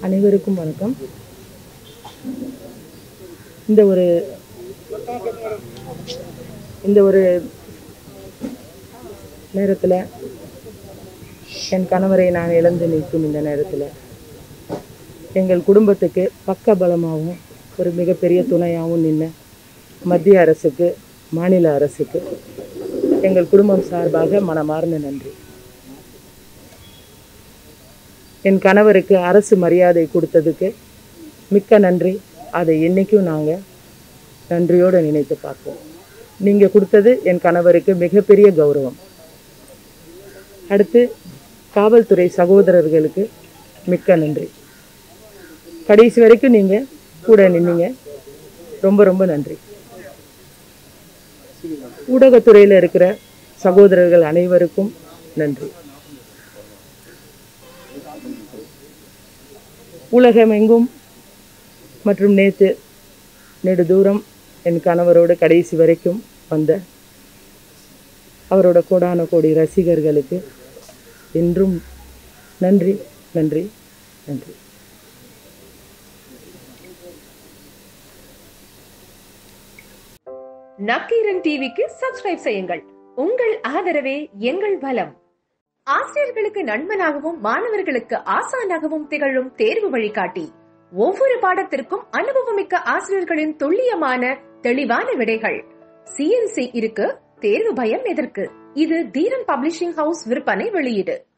அனைவருக்கும் வணக்கம் இந்த ஒரு இந்த ஒரு நேரத்தில் என் கணவரை நான் இழந்து நிற்கும் இந்த நேரத்தில் எங்கள் குடும்பத்துக்கு பக்க பலமாகவும் ஒரு மிகப்பெரிய துணையாகவும் நின்ன மத்திய அரசுக்கு மாநில அரசுக்கு எங்கள் குடும்பம் சார்பாக மனமார்ந்த நன்றி என் கணவருக்கு அரசு மரியாதை கொடுத்ததுக்கு மிக்க நன்றி அதை என்றைக்கும் நாங்கள் நன்றியோடு நினைத்து பார்ப்போம் நீங்கள் கொடுத்தது என் கணவருக்கு மிகப்பெரிய கௌரவம் அடுத்து காவல்துறை சகோதரர்களுக்கு மிக்க நன்றி கடைசி வரைக்கும் நீங்கள் கூட நின்னீங்க ரொம்ப ரொம்ப நன்றி ஊடகத்துறையில் இருக்கிற சகோதரர்கள் அனைவருக்கும் நன்றி உலகமெங்கும் மற்றும் நேற்று நெடு தூரம் என் கணவரோட கடைசி வரைக்கும் வந்த அவரோட கோடான கோடி ரசிகர்களுக்கு என்றும் நன்றி நன்றி நன்றி நக்கீரன் டிவிக்கு சப்ஸ்கிரைப் செய்யுங்கள் உங்கள் ஆதரவே எங்கள் பலம் ஆசிரியர்களுக்கு நண்பனாகவும் மாணவர்களுக்கு ஆசானாகவும் திகழும் தேர்வு வழிகாட்டி ஒவ்வொரு பாடத்திற்கும் அனுபவமிக்க ஆசிரியர்களின் துல்லியமான தெளிவான விடைகள் சிஎன்சி இருக்கு தேர்வு பயம் எதற்கு இது தீரன் பப்ளிஷிங் ஹவுஸ் விற்பனை வெளியீடு